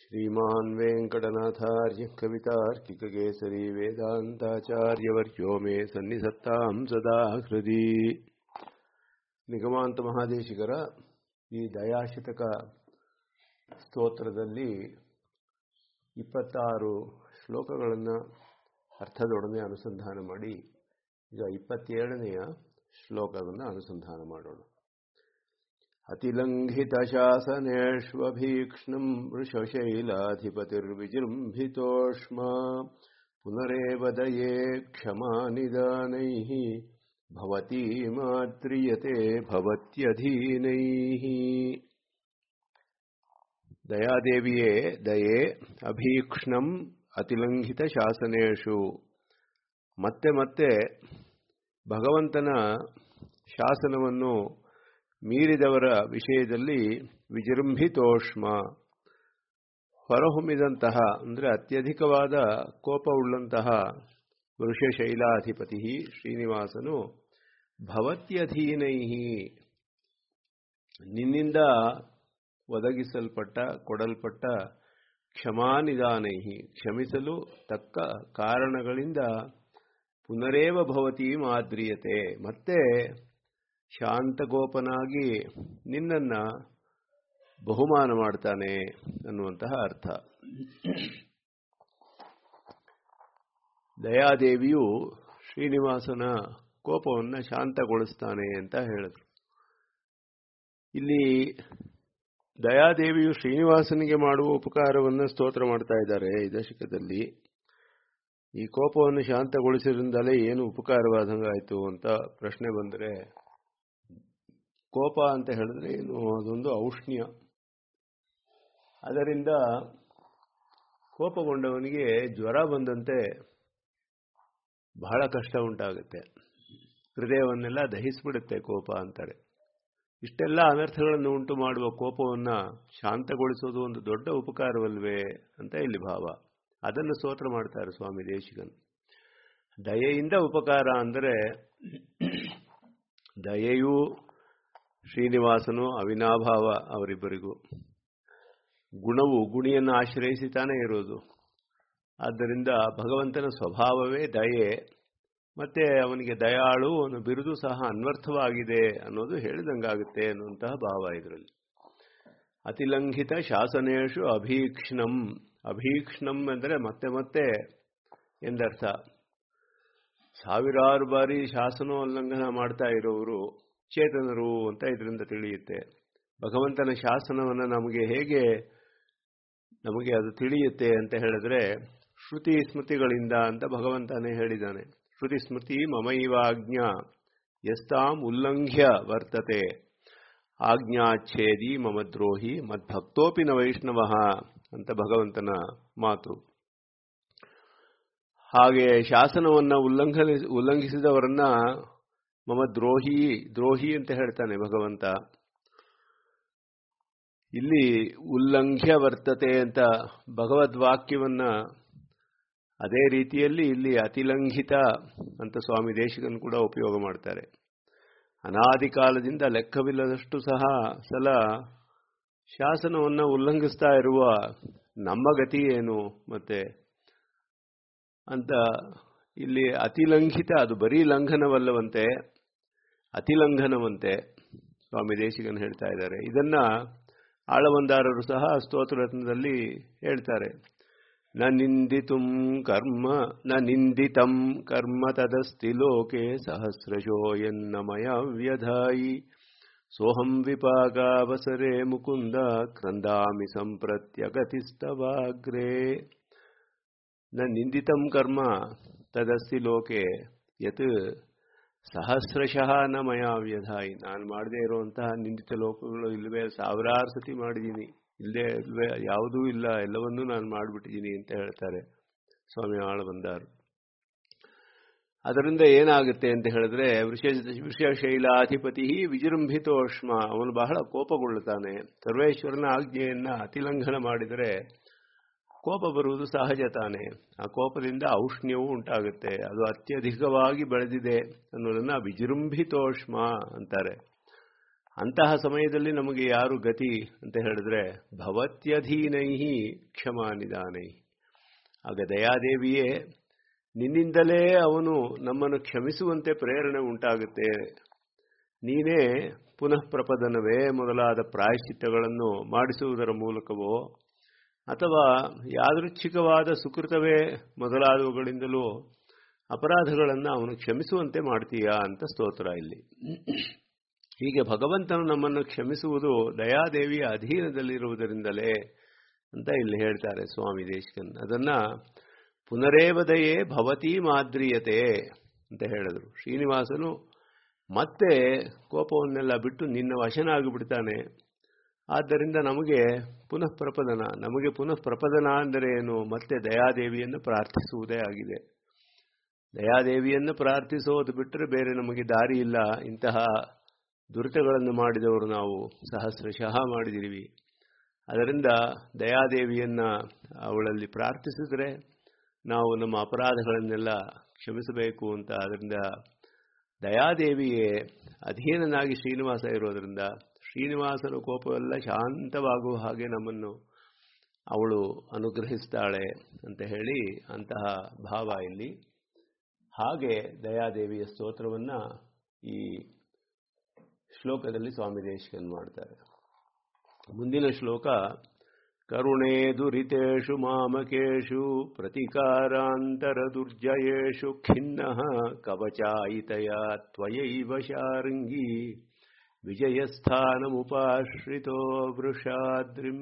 श्रीमान् वेङ्कटनाथार्य कवितार्किककेसरी वेदान्ताचार्यवर्यो मे सन्निधत्तां सदा हृदि ನಿಗಮಾಂತ ಮಹಾದೇಶಿಗರ ಈ ದಯಾಶತಕ ಸ್ತೋತ್ರದಲ್ಲಿ ಇಪ್ಪತ್ತಾರು ಶ್ಲೋಕಗಳನ್ನು ಅರ್ಥದೊಡನೆ ಅನುಸಂಧಾನ ಮಾಡಿ ಈಗ ಇಪ್ಪತ್ತೇಳನೆಯ ಶ್ಲೋಕವನ್ನು ಅನುಸಂಧಾನ ಮಾಡೋಣ ಅತಿಲಂಘಿತ ಶಾಸನೇಷ್ವಭೀಕ್ಷ್ಣಂ ವೃಷಶೈಲಾಧಿಪತಿರ್ವಿಜೃಂಭಿತೋಷ್ಮ ಪುನರೇವ ದಯೇ ಕ್ಷಮಾನಿದಾನೈಃ ಭವತಿ ಮಾತ್ರಿಯತೆ ಭವತ್ಯಧೀನೈಃ ದಯಾದೇವಿಯೇ ದಯೆ ಅಭೀಕ್ಷ್ಣಂ ಅತಿಲಂಘಿತ ಶಾಸನೇಶು ಮತ್ತೆ ಮತ್ತೆ ಭಗವಂತನ ಶಾಸನವನ್ನು ಮೀರಿದವರ ವಿಷಯದಲ್ಲಿ ವಿಜೃಂಭಿತೋಷ್ಮ ಹೊರಹೊಮ್ಮಿದಂತಹ ಅಂದರೆ ಅತ್ಯಧಿಕವಾದ ಕೋಪವುಳ್ಳಂತಹ ವೃಷಶೈಲಾಧಿಪತಿ ಶ್ರೀನಿವಾಸನು ಭವತ್ಯಧೀನೈ ನಿನ್ನಿಂದ ಒದಗಿಸಲ್ಪಟ್ಟ ಕೊಡಲ್ಪಟ್ಟ ಕ್ಷಮಾನಿದಾನೈ ಕ್ಷಮಿಸಲು ತಕ್ಕ ಕಾರಣಗಳಿಂದ ಪುನರೇವ ಭವತಿ ಮಾದ್ರಿಯತೆ ಮತ್ತೆ ಶಾಂತಗೋಪನಾಗಿ ನಿನ್ನನ್ನ ಬಹುಮಾನ ಮಾಡ್ತಾನೆ ಅನ್ನುವಂತಹ ಅರ್ಥ ದಯಾದೇವಿಯು ಶ್ರೀನಿವಾಸನ ಕೋಪವನ್ನು ಶಾಂತಗೊಳಿಸ್ತಾನೆ ಅಂತ ಹೇಳಿದ್ರು ಇಲ್ಲಿ ದಯಾದೇವಿಯು ಶ್ರೀನಿವಾಸನಿಗೆ ಮಾಡುವ ಉಪಕಾರವನ್ನು ಸ್ತೋತ್ರ ಮಾಡ್ತಾ ಇದ್ದಾರೆ ಈ ದಶಕದಲ್ಲಿ ಈ ಕೋಪವನ್ನು ಶಾಂತಗೊಳಿಸಿದ್ರಿಂದಲೇ ಏನು ಉಪಕಾರವಾದಂಗಾಯಿತು ಅಂತ ಪ್ರಶ್ನೆ ಬಂದರೆ ಕೋಪ ಅಂತ ಹೇಳಿದ್ರೆ ಏನು ಅದೊಂದು ಔಷ್ಣ್ಯ ಅದರಿಂದ ಕೋಪಗೊಂಡವನಿಗೆ ಜ್ವರ ಬಂದಂತೆ ಬಹಳ ಕಷ್ಟ ಉಂಟಾಗುತ್ತೆ ಹೃದಯವನ್ನೆಲ್ಲ ದಹಿಸ್ಬಿಡುತ್ತೆ ಕೋಪ ಅಂತಾರೆ ಇಷ್ಟೆಲ್ಲ ಅನರ್ಥಗಳನ್ನು ಉಂಟು ಮಾಡುವ ಕೋಪವನ್ನು ಶಾಂತಗೊಳಿಸೋದು ಒಂದು ದೊಡ್ಡ ಉಪಕಾರವಲ್ವೇ ಅಂತ ಇಲ್ಲಿ ಭಾವ ಅದನ್ನು ಸ್ತೋತ್ರ ಮಾಡ್ತಾರೆ ಸ್ವಾಮಿ ದೇಶಿಕನ್ ದಯೆಯಿಂದ ಉಪಕಾರ ಅಂದರೆ ದಯೆಯೂ ಶ್ರೀನಿವಾಸನು ಅವಿನಾಭಾವ ಅವರಿಬ್ಬರಿಗೂ ಗುಣವು ಗುಣಿಯನ್ನು ಆಶ್ರಯಿಸಿ ತಾನೇ ಇರೋದು ಆದ್ದರಿಂದ ಭಗವಂತನ ಸ್ವಭಾವವೇ ದಯೆ ಮತ್ತೆ ಅವನಿಗೆ ದಯಾಳು ಅನ್ನೋ ಬಿರುದು ಸಹ ಅನ್ವರ್ಥವಾಗಿದೆ ಅನ್ನೋದು ಹೇಳಿದಂಗಾಗುತ್ತೆ ಅನ್ನುವಂತಹ ಭಾವ ಇದರಲ್ಲಿ ಅತಿಲಂಘಿತ ಶಾಸನೇಶು ಅಭೀಕ್ಷ್ಣಂ ಅಭೀಕ್ಷ್ಣಂ ಅಂದರೆ ಮತ್ತೆ ಮತ್ತೆ ಎಂದರ್ಥ ಸಾವಿರಾರು ಬಾರಿ ಶಾಸನೋಲ್ಲಂಘನ ಮಾಡ್ತಾ ಇರೋರು ಚೇತನರು ಅಂತ ಇದರಿಂದ ತಿಳಿಯುತ್ತೆ ಭಗವಂತನ ಶಾಸನವನ್ನು ನಮಗೆ ಹೇಗೆ ನಮಗೆ ಅದು ತಿಳಿಯುತ್ತೆ ಅಂತ ಹೇಳಿದ್ರೆ ಶ್ರುತಿ ಸ್ಮೃತಿಗಳಿಂದ ಅಂತ ಭಗವಂತನೇ ಹೇಳಿದ್ದಾನೆ ಶ್ರುತಿ ಸ್ಮೃತಿ ಮಮೈವಾಜ್ಞಾ ಯಸ್ತಾಂ ಉಲ್ಲಂಘ್ಯ ವರ್ತತೆ ಆಜ್ಞಾಚ್ಛೇದಿ ಮಮ ದ್ರೋಹಿ ಮದ್ಭಕ್ತೋಪಿ ನ ವೈಷ್ಣವ ಅಂತ ಭಗವಂತನ ಮಾತು ಹಾಗೆ ಶಾಸನವನ್ನ ಉಲ್ಲಂಘನೆ ಉಲ್ಲಂಘಿಸಿದವರನ್ನ ಮಮ ದ್ರೋಹಿ ದ್ರೋಹಿ ಅಂತ ಹೇಳ್ತಾನೆ ಭಗವಂತ ಇಲ್ಲಿ ಉಲ್ಲಂಘ್ಯ ವರ್ತತೆ ಅಂತ ಭಗವದ್ವಾಕ್ಯವನ್ನ ಅದೇ ರೀತಿಯಲ್ಲಿ ಇಲ್ಲಿ ಅತಿಲಂಘಿತ ಅಂತ ಸ್ವಾಮಿ ದೇಶಿಕನ್ ಕೂಡ ಉಪಯೋಗ ಮಾಡ್ತಾರೆ ಅನಾದಿ ಕಾಲದಿಂದ ಲೆಕ್ಕವಿಲ್ಲದಷ್ಟು ಸಹ ಸಲ ಶಾಸನವನ್ನು ಉಲ್ಲಂಘಿಸ್ತಾ ಇರುವ ನಮ್ಮ ಗತಿ ಏನು ಮತ್ತೆ ಅಂತ ಇಲ್ಲಿ ಅತಿಲಂಘಿತ ಅದು ಬರೀ ಲಂಘನವಲ್ಲವಂತೆ ಅತಿಲಂಘನವಂತೆ ಸ್ವಾಮಿ ದೇಶಿಕನ್ ಹೇಳ್ತಾ ಇದ್ದಾರೆ ಇದನ್ನ ಆಳವಂದಾರರು ಸಹ ಸ್ತೋತ್ರರತ್ನದಲ್ಲಿ ಹೇಳ್ತಾರೆ ನ ನಿಂದಿತುಂ ಕರ್ಮ ನ ನಿಂದಿತಂ ಕರ್ಮ ತದಸ್ತಿ ಲೋಕೆ ಸಹಸ್ರಶೋ ಎನ್ನಮಯ ವ್ಯಧಾಯಿ ಸೋಹಂ ವಿಪಾಗಾವಸರೆ ಮುಕುಂದ ಕ್ರಂದಾಮಿ ಸಂಪ್ರತ್ಯಗತಿಸ್ತವಾಗ್ರೇ ನ ನಿಂದಿತಂ ಕರ್ಮ ತದಸ್ತಿ ಲೋಕೆ ಯತ್ ಸಹಸ್ರಶಃ ನ ಮಯ ವ್ಯಧಾಯಿ ನಾನು ಮಾಡದೇ ಇರುವಂತಹ ನಿಂದಿತ ಲೋಕಗಳು ಇಲ್ಲವೇ ಸಾವಿರಾರು ಸತಿ ಮಾಡಿದ್ದೀನಿ ಇಲ್ಲದೆ ಇಲ್ವೇ ಯಾವುದೂ ಇಲ್ಲ ಎಲ್ಲವನ್ನೂ ನಾನು ಮಾಡಿಬಿಟ್ಟಿದ್ದೀನಿ ಅಂತ ಹೇಳ್ತಾರೆ ಸ್ವಾಮಿ ಆಳ ಬಂದಾರು ಅದರಿಂದ ಏನಾಗುತ್ತೆ ಅಂತ ಹೇಳಿದ್ರೆ ವಿಷಶೈಲಾಧಿಪತಿ ವಿಜೃಂಭಿತೋಷ್ಮ ಅವನು ಬಹಳ ಕೋಪಗೊಳ್ಳುತ್ತಾನೆ ಸರ್ವೇಶ್ವರನ ಆಜ್ಞೆಯನ್ನ ಅತಿಲಂಘನ ಮಾಡಿದರೆ ಕೋಪ ಬರುವುದು ಸಹಜ ತಾನೆ ಆ ಕೋಪದಿಂದ ಔಷ್ಣ್ಯವೂ ಉಂಟಾಗುತ್ತೆ ಅದು ಅತ್ಯಧಿಕವಾಗಿ ಬೆಳೆದಿದೆ ಅನ್ನೋದನ್ನ ವಿಜೃಂಭಿತೋಷ್ಮ ಅಂತಾರೆ ಅಂತಹ ಸಮಯದಲ್ಲಿ ನಮಗೆ ಯಾರು ಗತಿ ಅಂತ ಹೇಳಿದ್ರೆ ಭವತ್ಯಧೀನೈ ಕ್ಷಮಾ ನಿಧಾನೈ ಆಗ ದಯಾದೇವಿಯೇ ನಿನ್ನಿಂದಲೇ ಅವನು ನಮ್ಮನ್ನು ಕ್ಷಮಿಸುವಂತೆ ಪ್ರೇರಣೆ ಉಂಟಾಗುತ್ತೆ ನೀನೇ ಪುನಃ ಪ್ರಪದನವೇ ಮೊದಲಾದ ಪ್ರಾಯಶ್ಚಿತ್ತಗಳನ್ನು ಮಾಡಿಸುವುದರ ಮೂಲಕವೋ ಅಥವಾ ಯಾದೃಚ್ಛಿಕವಾದ ಸುಕೃತವೇ ಮೊದಲಾದವುಗಳಿಂದಲೂ ಅಪರಾಧಗಳನ್ನು ಅವನು ಕ್ಷಮಿಸುವಂತೆ ಮಾಡ್ತೀಯಾ ಅಂತ ಸ್ತೋತ್ರ ಇಲ್ಲಿ ಹೀಗೆ ಭಗವಂತನು ನಮ್ಮನ್ನು ಕ್ಷಮಿಸುವುದು ದಯಾದೇವಿಯ ಅಧೀನದಲ್ಲಿರುವುದರಿಂದಲೇ ಅಂತ ಇಲ್ಲಿ ಹೇಳ್ತಾರೆ ಸ್ವಾಮಿ ದೇಶಕನ್ ಅದನ್ನ ಪುನರೇವದಯೇ ಭವತಿ ಮಾದ್ರಿಯತೆ ಅಂತ ಹೇಳಿದ್ರು ಶ್ರೀನಿವಾಸನು ಮತ್ತೆ ಕೋಪವನ್ನೆಲ್ಲ ಬಿಟ್ಟು ನಿನ್ನ ವಶನಾಗಿ ಬಿಡ್ತಾನೆ ಆದ್ದರಿಂದ ನಮಗೆ ಪುನಃ ಪ್ರಪದನ ನಮಗೆ ಪುನಃ ಪ್ರಪದನ ಅಂದರೆ ಏನು ಮತ್ತೆ ದಯಾದೇವಿಯನ್ನು ಪ್ರಾರ್ಥಿಸುವುದೇ ಆಗಿದೆ ದಯಾದೇವಿಯನ್ನು ಪ್ರಾರ್ಥಿಸೋದು ಬಿಟ್ಟರೆ ಬೇರೆ ನಮಗೆ ದಾರಿ ಇಲ್ಲ ಇಂತಹ ದುರಿತಗಳನ್ನು ಮಾಡಿದವರು ನಾವು ಸಹಸ್ರಶಃ ಮಾಡಿದಿರಿವಿ ಅದರಿಂದ ದಯಾದೇವಿಯನ್ನ ಅವಳಲ್ಲಿ ಪ್ರಾರ್ಥಿಸಿದ್ರೆ ನಾವು ನಮ್ಮ ಅಪರಾಧಗಳನ್ನೆಲ್ಲ ಕ್ಷಮಿಸಬೇಕು ಅಂತ ಅದರಿಂದ ದಯಾದೇವಿಯೇ ಅಧೀನನಾಗಿ ಶ್ರೀನಿವಾಸ ಇರೋದರಿಂದ ಶ್ರೀನಿವಾಸನ ಕೋಪವೆಲ್ಲ ಶಾಂತವಾಗುವ ಹಾಗೆ ನಮ್ಮನ್ನು ಅವಳು ಅನುಗ್ರಹಿಸ್ತಾಳೆ ಅಂತ ಹೇಳಿ ಅಂತಹ ಭಾವ ಇಲ್ಲಿ ಹಾಗೆ ದಯಾದೇವಿಯ ಸ್ತೋತ್ರವನ್ನ ಈ ಶ್ಲೋಕದಲ್ಲಿ ಸ್ವಾಮಿ ದೇಶಕನ್ ಮಾಡ್ತಾರೆ ಮುಂದಿನ ಶ್ಲೋಕ ಕರುಣೇ ದುರಿತೇಷು ಮಾಮಕೇಶು ಪ್ರತಿಕಾರಾಂತರ ದುರ್ಜಯೇಷು ಖಿನ್ನ ಕವಚಾಯಿತಯ ತ್ವಯೈವ ಶಾರಂಗಿ ವಿಜಯಸ್ಥಾನಮುಪಾಶ್ರಿತೋ ವೃಷಾದ್ರಿಂ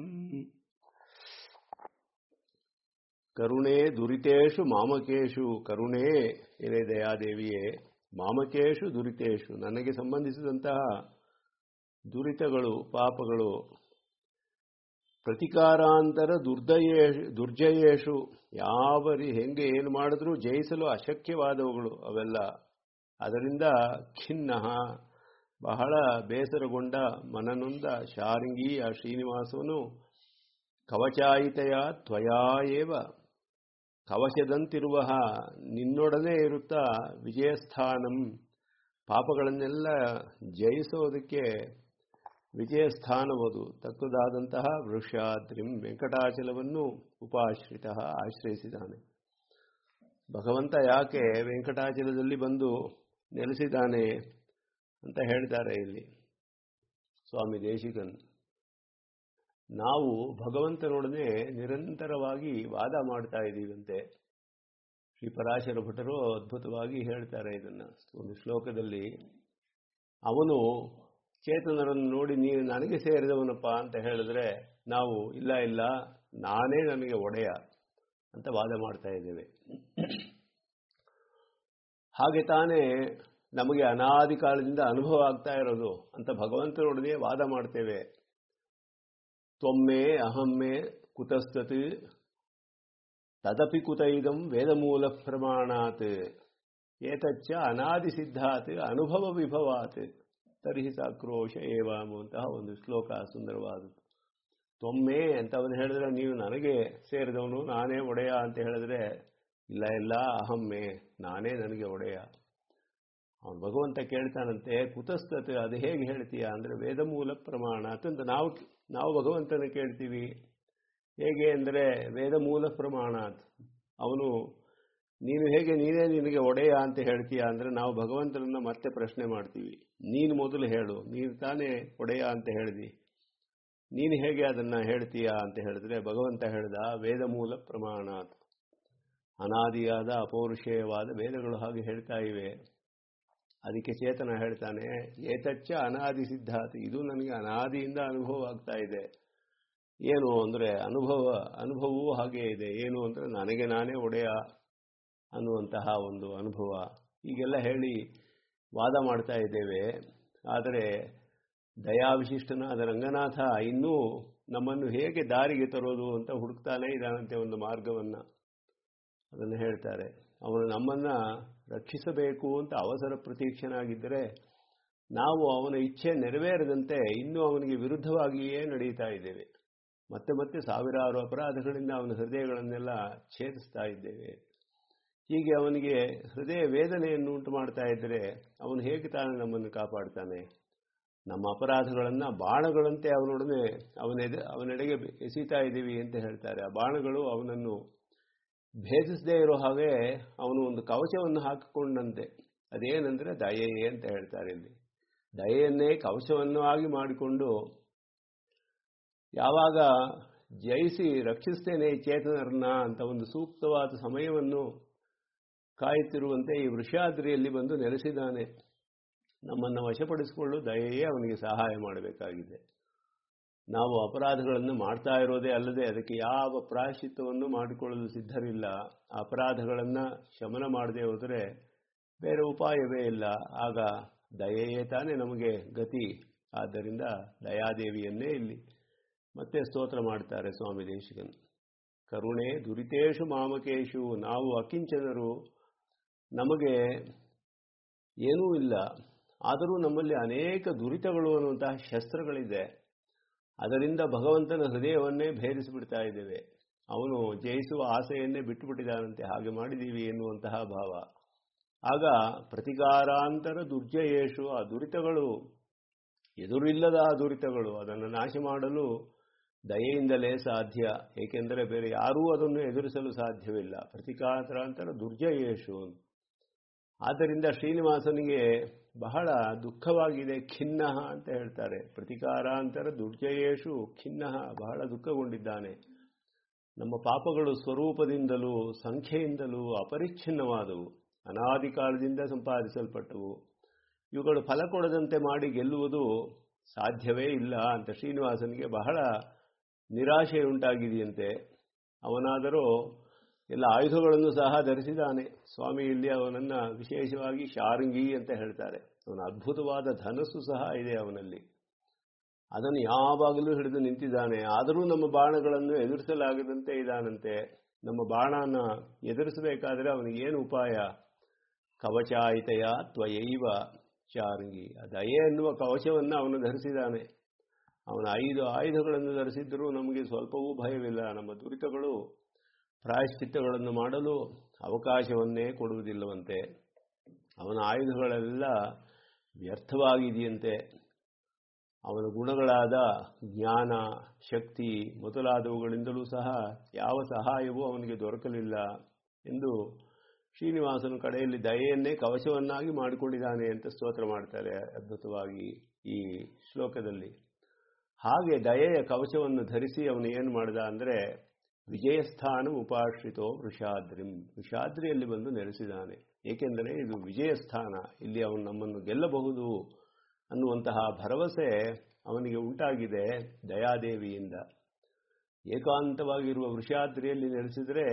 ಕರುಣೇ ದುರಿತೇಷು ಮಾಮಕೇಶು ಕರುಣೇ ಎಲೆ ದಯಾದೇವಿಯೇ ಮಾಮಕೇಶು ದುರಿತೇಶು ನನಗೆ ಸಂಬಂಧಿಸಿದಂತಹ ದುರಿತಗಳು ಪಾಪಗಳು ಪ್ರತಿಕಾರಾಂತರ ದುರ್ದಯೇಶು ದುರ್ಜಯೇಶು ಯಾವ ಹೆಂಗೆ ಏನು ಮಾಡಿದ್ರೂ ಜಯಿಸಲು ಅಶಕ್ಯವಾದವುಗಳು ಅವೆಲ್ಲ ಅದರಿಂದ ಖಿನ್ನ ಬಹಳ ಬೇಸರಗೊಂಡ ಮನನೊಂದ ಶಾರಿಂಗಿ ಆ ಶ್ರೀನಿವಾಸನು ಕವಚಾಯಿತೆಯ ತ್ವಯಾ ಏವ ಕವಚದಂತಿರುವ ನಿನ್ನೊಡನೆ ಇರುತ್ತಾ ವಿಜಯಸ್ಥಾನಂ ಪಾಪಗಳನ್ನೆಲ್ಲ ಜಯಿಸೋದಕ್ಕೆ ವಿಜಯಸ್ಥಾನವದು ತಕ್ಕದಾದಂತಹ ವೃಷಾದ್ರಿಂ ವೆಂಕಟಾಚಲವನ್ನು ಉಪಾಶ್ರಿತ ಆಶ್ರಯಿಸಿದ್ದಾನೆ ಭಗವಂತ ಯಾಕೆ ವೆಂಕಟಾಚಲದಲ್ಲಿ ಬಂದು ನೆಲೆಸಿದ್ದಾನೆ ಅಂತ ಹೇಳ್ತಾರೆ ಇಲ್ಲಿ ಸ್ವಾಮಿ ದೇಶಿಕನ್ ನಾವು ಭಗವಂತನೊಡನೆ ನಿರಂತರವಾಗಿ ವಾದ ಮಾಡ್ತಾ ಇದ್ದೀವಂತೆ ಶ್ರೀ ಪರಾಶರ ಭಟರು ಅದ್ಭುತವಾಗಿ ಹೇಳ್ತಾರೆ ಇದನ್ನ ಒಂದು ಶ್ಲೋಕದಲ್ಲಿ ಅವನು ಚೇತನರನ್ನು ನೋಡಿ ನೀನು ನನಗೆ ಸೇರಿದವನಪ್ಪ ಅಂತ ಹೇಳಿದ್ರೆ ನಾವು ಇಲ್ಲ ಇಲ್ಲ ನಾನೇ ನನಗೆ ಒಡೆಯ ಅಂತ ವಾದ ಮಾಡ್ತಾ ಇದ್ದೇವೆ ಹಾಗೆ ತಾನೇ ನಮಗೆ ಅನಾದಿ ಕಾಲದಿಂದ ಅನುಭವ ಆಗ್ತಾ ಇರೋದು ಅಂತ ಭಗವಂತನೊಡನೆ ವಾದ ಮಾಡ್ತೇವೆ ತ್ವಮ್ಮೆ ಅಹಮ್ಮೆ ಕುತಸ್ತತ್ ತದಪಿ ಕುತ ಇದಂ ವೇದಮೂಲ ಪ್ರಮಾಣಾತ್ ಏತಚ್ಚ ಅನಾದಿ ಸಿದ್ಧಾತ್ ಅನುಭವ ವಿಭವಾತ್ ತರ್ಹಿ ಸಾಕ್ರೋಶ ಏವಾಮುವಂತಹ ಒಂದು ಶ್ಲೋಕ ಸುಂದರವಾದದ್ದು ತೊಮ್ಮೆ ಅಂತ ಅವನು ಹೇಳಿದ್ರೆ ನೀವು ನನಗೆ ಸೇರಿದವನು ನಾನೇ ಒಡೆಯ ಅಂತ ಹೇಳಿದ್ರೆ ಇಲ್ಲ ಇಲ್ಲ ಅಹಮ್ಮೆ ನಾನೇ ನನಗೆ ಒಡೆಯ ಅವನು ಭಗವಂತ ಕೇಳ್ತಾನಂತೆ ಕುತಸ್ತತೆ ಅದು ಹೇಗೆ ಹೇಳ್ತೀಯ ಅಂದರೆ ವೇದಮೂಲ ಪ್ರಮಾಣ ಅಂತ ನಾವು ನಾವು ಭಗವಂತನ ಕೇಳ್ತೀವಿ ಹೇಗೆ ಅಂದರೆ ವೇದಮೂಲ ಪ್ರಮಾಣ ಅವನು ನೀನು ಹೇಗೆ ನೀನೇ ನಿನಗೆ ಒಡೆಯ ಅಂತ ಹೇಳ್ತೀಯ ಅಂದರೆ ನಾವು ಭಗವಂತನನ್ನ ಮತ್ತೆ ಪ್ರಶ್ನೆ ಮಾಡ್ತೀವಿ ನೀನು ಮೊದಲು ಹೇಳು ನೀನು ತಾನೇ ಒಡೆಯ ಅಂತ ಹೇಳಿದಿ ನೀನು ಹೇಗೆ ಅದನ್ನ ಹೇಳ್ತೀಯಾ ಅಂತ ಹೇಳಿದ್ರೆ ಭಗವಂತ ಹೇಳ್ದ ವೇದಮೂಲ ಪ್ರಮಾಣ ಅನಾದಿಯಾದ ಅಪೌರುಷೇಯವಾದ ವೇದಗಳು ಹಾಗೆ ಹೇಳ್ತಾ ಇವೆ ಅದಕ್ಕೆ ಚೇತನ ಹೇಳ್ತಾನೆ ಏತಚ್ಚ ಅನಾದಿ ಸಿದ್ಧಾತ್ ಇದು ನನಗೆ ಅನಾದಿಯಿಂದ ಅನುಭವ ಆಗ್ತಾ ಇದೆ ಏನು ಅಂದರೆ ಅನುಭವ ಅನುಭವವೂ ಹಾಗೆ ಇದೆ ಏನು ಅಂದರೆ ನನಗೆ ನಾನೇ ಒಡೆಯ ಅನ್ನುವಂತಹ ಒಂದು ಅನುಭವ ಹೀಗೆಲ್ಲ ಹೇಳಿ ವಾದ ಮಾಡ್ತಾ ಇದ್ದೇವೆ ಆದರೆ ದಯಾವಿಶಿಷ್ಟನಾದ ರಂಗನಾಥ ಇನ್ನೂ ನಮ್ಮನ್ನು ಹೇಗೆ ದಾರಿಗೆ ತರೋದು ಅಂತ ಹುಡುಕ್ತಾನೆ ಇದ್ದಾನಂತೆ ಒಂದು ಮಾರ್ಗವನ್ನು ಅದನ್ನು ಹೇಳ್ತಾರೆ ಅವನು ನಮ್ಮನ್ನ ರಕ್ಷಿಸಬೇಕು ಅಂತ ಅವಸರ ಪ್ರತೀಕ್ಷನಾಗಿದ್ದರೆ ನಾವು ಅವನ ಇಚ್ಛೆ ನೆರವೇರದಂತೆ ಇನ್ನೂ ಅವನಿಗೆ ವಿರುದ್ಧವಾಗಿಯೇ ನಡೆಯುತ್ತಾ ಇದ್ದೇವೆ ಮತ್ತೆ ಮತ್ತೆ ಸಾವಿರಾರು ಅಪರಾಧಗಳಿಂದ ಅವನ ಹೃದಯಗಳನ್ನೆಲ್ಲ ಛೇದಿಸ್ತಾ ಇದ್ದೇವೆ ಹೀಗೆ ಅವನಿಗೆ ಹೃದಯ ವೇದನೆಯನ್ನು ಉಂಟು ಮಾಡ್ತಾ ಇದ್ದರೆ ಅವನು ಹೇಗೆ ತಾನು ನಮ್ಮನ್ನು ಕಾಪಾಡ್ತಾನೆ ನಮ್ಮ ಅಪರಾಧಗಳನ್ನು ಬಾಣಗಳಂತೆ ಅವನೊಡನೆ ಅವನೆದೆ ಅವನೆಡೆಗೆ ಎಸೀತಾ ಇದ್ದೀವಿ ಅಂತ ಹೇಳ್ತಾರೆ ಆ ಬಾಣಗಳು ಅವನನ್ನು ಭೇದಿಸದೇ ಇರೋ ಹಾಗೆ ಅವನು ಒಂದು ಕವಚವನ್ನು ಹಾಕಿಕೊಂಡಂತೆ ಅದೇನೆಂದರೆ ದಯೆಯೇ ಅಂತ ಹೇಳ್ತಾರೆ ಇಲ್ಲಿ ದಯೆಯನ್ನೇ ಕವಚವನ್ನು ಆಗಿ ಮಾಡಿಕೊಂಡು ಯಾವಾಗ ಜಯಿಸಿ ರಕ್ಷಿಸ್ತೇನೆ ಈ ಚೇತನರನ್ನ ಅಂತ ಒಂದು ಸೂಕ್ತವಾದ ಸಮಯವನ್ನು ಕಾಯುತ್ತಿರುವಂತೆ ಈ ವೃಷಾದ್ರಿಯಲ್ಲಿ ಬಂದು ನೆಲೆಸಿದ್ದಾನೆ ನಮ್ಮನ್ನು ವಶಪಡಿಸಿಕೊಳ್ಳಲು ದಯೆಯೇ ಅವನಿಗೆ ಸಹಾಯ ಮಾಡಬೇಕಾಗಿದೆ ನಾವು ಅಪರಾಧಗಳನ್ನು ಮಾಡ್ತಾ ಇರೋದೇ ಅಲ್ಲದೆ ಅದಕ್ಕೆ ಯಾವ ಪ್ರಾಯಶ್ಚಿತ್ತವನ್ನು ಮಾಡಿಕೊಳ್ಳಲು ಸಿದ್ಧರಿಲ್ಲ ಆ ಅಪರಾಧಗಳನ್ನು ಶಮನ ಮಾಡದೆ ಹೋದರೆ ಬೇರೆ ಉಪಾಯವೇ ಇಲ್ಲ ಆಗ ದಯೆಯೇ ತಾನೇ ನಮಗೆ ಗತಿ ಆದ್ದರಿಂದ ದಯಾದೇವಿಯನ್ನೇ ಇಲ್ಲಿ ಮತ್ತೆ ಸ್ತೋತ್ರ ಮಾಡ್ತಾರೆ ಸ್ವಾಮಿ ದೇಶಿಕನ್ ಕರುಣೆ ದುರಿತೇಶು ಮಾಮಕೇಶು ನಾವು ಅಕಿಂಚನರು ನಮಗೆ ಏನೂ ಇಲ್ಲ ಆದರೂ ನಮ್ಮಲ್ಲಿ ಅನೇಕ ದುರಿತಗಳು ಅನ್ನುವಂತಹ ಶಸ್ತ್ರಗಳಿದೆ ಅದರಿಂದ ಭಗವಂತನ ಹೃದಯವನ್ನೇ ಭೇದಿಸಿಬಿಡ್ತಾ ಇದ್ದೇವೆ ಅವನು ಜಯಿಸುವ ಆಸೆಯನ್ನೇ ಬಿಟ್ಟುಬಿಟ್ಟಿದ್ದಾನಂತೆ ಹಾಗೆ ಮಾಡಿದ್ದೀವಿ ಎನ್ನುವಂತಹ ಭಾವ ಆಗ ಪ್ರತಿಕಾರಾಂತರ ದುರ್ಜಯೇಶು ಆ ದುರಿತಗಳು ಎದುರಿಲ್ಲದ ಆ ದುರಿತಗಳು ಅದನ್ನು ನಾಶ ಮಾಡಲು ದಯೆಯಿಂದಲೇ ಸಾಧ್ಯ ಏಕೆಂದರೆ ಬೇರೆ ಯಾರೂ ಅದನ್ನು ಎದುರಿಸಲು ಸಾಧ್ಯವಿಲ್ಲ ಪ್ರತಿಕಾರಾಂತರ ದುರ್ಜಯೇಶು ಆದ್ದರಿಂದ ಶ್ರೀನಿವಾಸನಿಗೆ ಬಹಳ ದುಃಖವಾಗಿದೆ ಖಿನ್ನ ಅಂತ ಹೇಳ್ತಾರೆ ಪ್ರತಿಕಾರಾಂತರ ದುರ್ಜಯೇಶು ಖಿನ್ನ ಬಹಳ ದುಃಖಗೊಂಡಿದ್ದಾನೆ ನಮ್ಮ ಪಾಪಗಳು ಸ್ವರೂಪದಿಂದಲೂ ಸಂಖ್ಯೆಯಿಂದಲೂ ಅಪರಿಚ್ಛಿನ್ನವಾದವು ಅನಾದಿ ಕಾಲದಿಂದ ಸಂಪಾದಿಸಲ್ಪಟ್ಟವು ಇವುಗಳು ಫಲ ಕೊಡದಂತೆ ಮಾಡಿ ಗೆಲ್ಲುವುದು ಸಾಧ್ಯವೇ ಇಲ್ಲ ಅಂತ ಶ್ರೀನಿವಾಸನಿಗೆ ಬಹಳ ನಿರಾಶೆ ಉಂಟಾಗಿದೆಯಂತೆ ಅವನಾದರೂ ಎಲ್ಲ ಆಯುಧಗಳನ್ನು ಸಹ ಧರಿಸಿದ್ದಾನೆ ಸ್ವಾಮಿ ಇಲ್ಲಿ ಅವನನ್ನು ವಿಶೇಷವಾಗಿ ಶಾರಂಗಿ ಅಂತ ಹೇಳ್ತಾರೆ ಅವನ ಅದ್ಭುತವಾದ ಧನಸ್ಸು ಸಹ ಇದೆ ಅವನಲ್ಲಿ ಅದನ್ನು ಯಾವಾಗಲೂ ಹಿಡಿದು ನಿಂತಿದ್ದಾನೆ ಆದರೂ ನಮ್ಮ ಬಾಣಗಳನ್ನು ಎದುರಿಸಲಾಗದಂತೆ ಇದ್ದಾನಂತೆ ನಮ್ಮ ಬಾಣನ ಎದುರಿಸಬೇಕಾದ್ರೆ ಅವನಿಗೇನು ಉಪಾಯ ಕವಚಾಯಿತೆಯ ತ್ವಯೈವ ಶಾರಂಗಿ ದಯೆ ಎನ್ನುವ ಕವಚವನ್ನು ಅವನು ಧರಿಸಿದ್ದಾನೆ ಅವನ ಐದು ಆಯುಧಗಳನ್ನು ಧರಿಸಿದ್ದರೂ ನಮಗೆ ಸ್ವಲ್ಪವೂ ಭಯವಿಲ್ಲ ನಮ್ಮ ದುರಿತಗಳು ಪ್ರಾಯಶ್ಚಿತ್ತಗಳನ್ನು ಮಾಡಲು ಅವಕಾಶವನ್ನೇ ಕೊಡುವುದಿಲ್ಲವಂತೆ ಅವನ ಆಯುಧಗಳೆಲ್ಲ ವ್ಯರ್ಥವಾಗಿದೆಯಂತೆ ಅವನ ಗುಣಗಳಾದ ಜ್ಞಾನ ಶಕ್ತಿ ಮೊದಲಾದವುಗಳಿಂದಲೂ ಸಹ ಯಾವ ಸಹಾಯವೂ ಅವನಿಗೆ ದೊರಕಲಿಲ್ಲ ಎಂದು ಶ್ರೀನಿವಾಸನ ಕಡೆಯಲ್ಲಿ ದಯೆಯನ್ನೇ ಕವಚವನ್ನಾಗಿ ಮಾಡಿಕೊಂಡಿದ್ದಾನೆ ಅಂತ ಸ್ತೋತ್ರ ಮಾಡ್ತಾರೆ ಅದ್ಭುತವಾಗಿ ಈ ಶ್ಲೋಕದಲ್ಲಿ ಹಾಗೆ ದಯೆಯ ಕವಚವನ್ನು ಧರಿಸಿ ಅವನು ಏನು ಮಾಡಿದ ಅಂದರೆ ವಿಜಯಸ್ಥಾನ ಉಪಾಶ್ರಿತೋ ವೃಷಾದ್ರಿಂ ವೃಷಾದ್ರಿಯಲ್ಲಿ ಬಂದು ನೆಲೆಸಿದ್ದಾನೆ ಏಕೆಂದರೆ ಇದು ವಿಜಯಸ್ಥಾನ ಇಲ್ಲಿ ಅವನು ನಮ್ಮನ್ನು ಗೆಲ್ಲಬಹುದು ಅನ್ನುವಂತಹ ಭರವಸೆ ಅವನಿಗೆ ಉಂಟಾಗಿದೆ ದಯಾದೇವಿಯಿಂದ ಏಕಾಂತವಾಗಿರುವ ವೃಷಾದ್ರಿಯಲ್ಲಿ ನೆಲೆಸಿದರೆ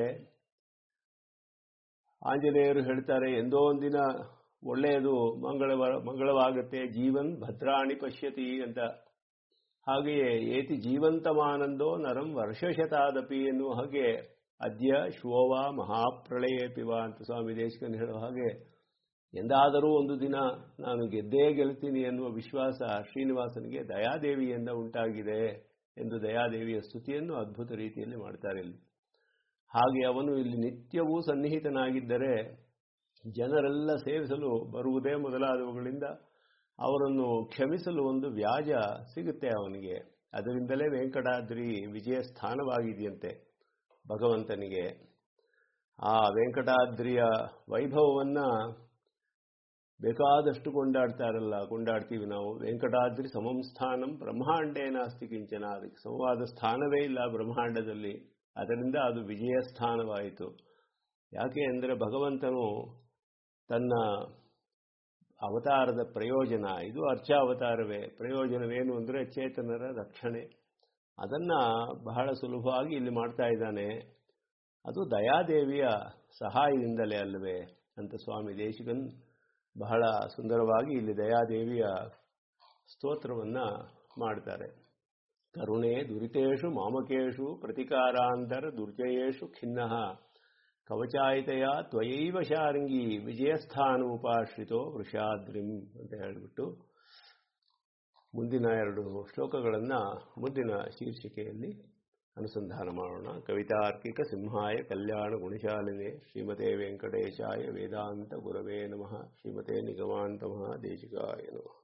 ಆಂಜನೇಯರು ಹೇಳ್ತಾರೆ ಎಂದೋ ಒಂದಿನ ಒಳ್ಳೆಯದು ಮಂಗಳವ ಮಂಗಳವಾಗತ್ತೆ ಜೀವನ್ ಭದ್ರಾಣಿ ಪಶ್ಯತಿ ಅಂತ ಹಾಗೆಯೇ ಏತಿ ಜೀವಂತಮಾನಂದೋ ನರಂ ವರ್ಷಶತಾದಪಿ ಎನ್ನುವ ಹಾಗೆ ಅದ್ಯ ಶೋವ ಮಹಾಪ್ರಳಯೇಪಿವ ಅಂತ ಸ್ವಾಮಿ ದೇಶಕನ್ ಹೇಳುವ ಹಾಗೆ ಎಂದಾದರೂ ಒಂದು ದಿನ ನಾನು ಗೆದ್ದೇ ಗೆಲ್ತೀನಿ ಎನ್ನುವ ವಿಶ್ವಾಸ ಶ್ರೀನಿವಾಸನಿಗೆ ದಯಾದೇವಿಯಿಂದ ಉಂಟಾಗಿದೆ ಎಂದು ದಯಾದೇವಿಯ ಸ್ತುತಿಯನ್ನು ಅದ್ಭುತ ರೀತಿಯಲ್ಲಿ ಮಾಡ್ತಾರೆ ಇಲ್ಲಿ ಹಾಗೆ ಅವನು ಇಲ್ಲಿ ನಿತ್ಯವೂ ಸನ್ನಿಹಿತನಾಗಿದ್ದರೆ ಜನರೆಲ್ಲ ಸೇವಿಸಲು ಬರುವುದೇ ಮೊದಲಾದವುಗಳಿಂದ ಅವರನ್ನು ಕ್ಷಮಿಸಲು ಒಂದು ವ್ಯಾಜ ಸಿಗುತ್ತೆ ಅವನಿಗೆ ಅದರಿಂದಲೇ ವೆಂಕಟಾದ್ರಿ ವಿಜಯ ಸ್ಥಾನವಾಗಿದೆಯಂತೆ ಭಗವಂತನಿಗೆ ಆ ವೆಂಕಟಾದ್ರಿಯ ವೈಭವವನ್ನು ಬೇಕಾದಷ್ಟು ಕೊಂಡಾಡ್ತಾರಲ್ಲ ಕೊಂಡಾಡ್ತೀವಿ ನಾವು ವೆಂಕಟಾದ್ರಿ ಸಮಂ ಸ್ಥಾನಂ ಬ್ರಹ್ಮಾಂಡೇ ನಾಸ್ತಿ ಕಿಂಚನ ಅದಕ್ಕೆ ಸಮವಾದ ಸ್ಥಾನವೇ ಇಲ್ಲ ಬ್ರಹ್ಮಾಂಡದಲ್ಲಿ ಅದರಿಂದ ಅದು ವಿಜಯ ಸ್ಥಾನವಾಯಿತು ಯಾಕೆ ಅಂದರೆ ಭಗವಂತನು ತನ್ನ ಅವತಾರದ ಪ್ರಯೋಜನ ಇದು ಅರ್ಚಾವತಾರವೇ ಪ್ರಯೋಜನವೇನು ಅಂದರೆ ಚೇತನರ ರಕ್ಷಣೆ ಅದನ್ನು ಬಹಳ ಸುಲಭವಾಗಿ ಇಲ್ಲಿ ಮಾಡ್ತಾ ಇದ್ದಾನೆ ಅದು ದಯಾದೇವಿಯ ಸಹಾಯದಿಂದಲೇ ಅಲ್ಲವೇ ಅಂತ ಸ್ವಾಮಿ ದೇಶಿಕನ್ ಬಹಳ ಸುಂದರವಾಗಿ ಇಲ್ಲಿ ದಯಾದೇವಿಯ ಸ್ತೋತ್ರವನ್ನು ಮಾಡ್ತಾರೆ ಕರುಣೆ ದುರಿತೇಶು ಮಾಮಕೇಶು ಪ್ರತಿಕಾರಾಂತರ ದುರ್ಜಯೇಶು ಖಿನ್ನಃ ಕವಚಾಯಿತೆಯ ತ್ವಯೈವ ಶಾರಂಗಿ ವಿಜಯಸ್ಥಾನೋಪಾಶ್ರಿತೋ ವೃಷಾದ್ರಿಂ ಅಂತ ಹೇಳಿಬಿಟ್ಟು ಮುಂದಿನ ಎರಡು ಶ್ಲೋಕಗಳನ್ನು ಮುಂದಿನ ಶೀರ್ಷಿಕೆಯಲ್ಲಿ ಅನುಸಂಧಾನ ಮಾಡೋಣ ಕವಿತಾರ್ಕಿಕ ಸಿಂಹಾಯ ಕಲ್ಯಾಣ ಗುಣಶಾಲಿನೆ ಶ್ರೀಮತೆ ವೆಂಕಟೇಶಾಯ ವೇದಾಂತ ಗುರವೇ ನಮಃ ಶ್ರೀಮತೆ ನಿಗಮಾಂತ ಮಹಾದೇಶಿಕಾಯ ನಮಃ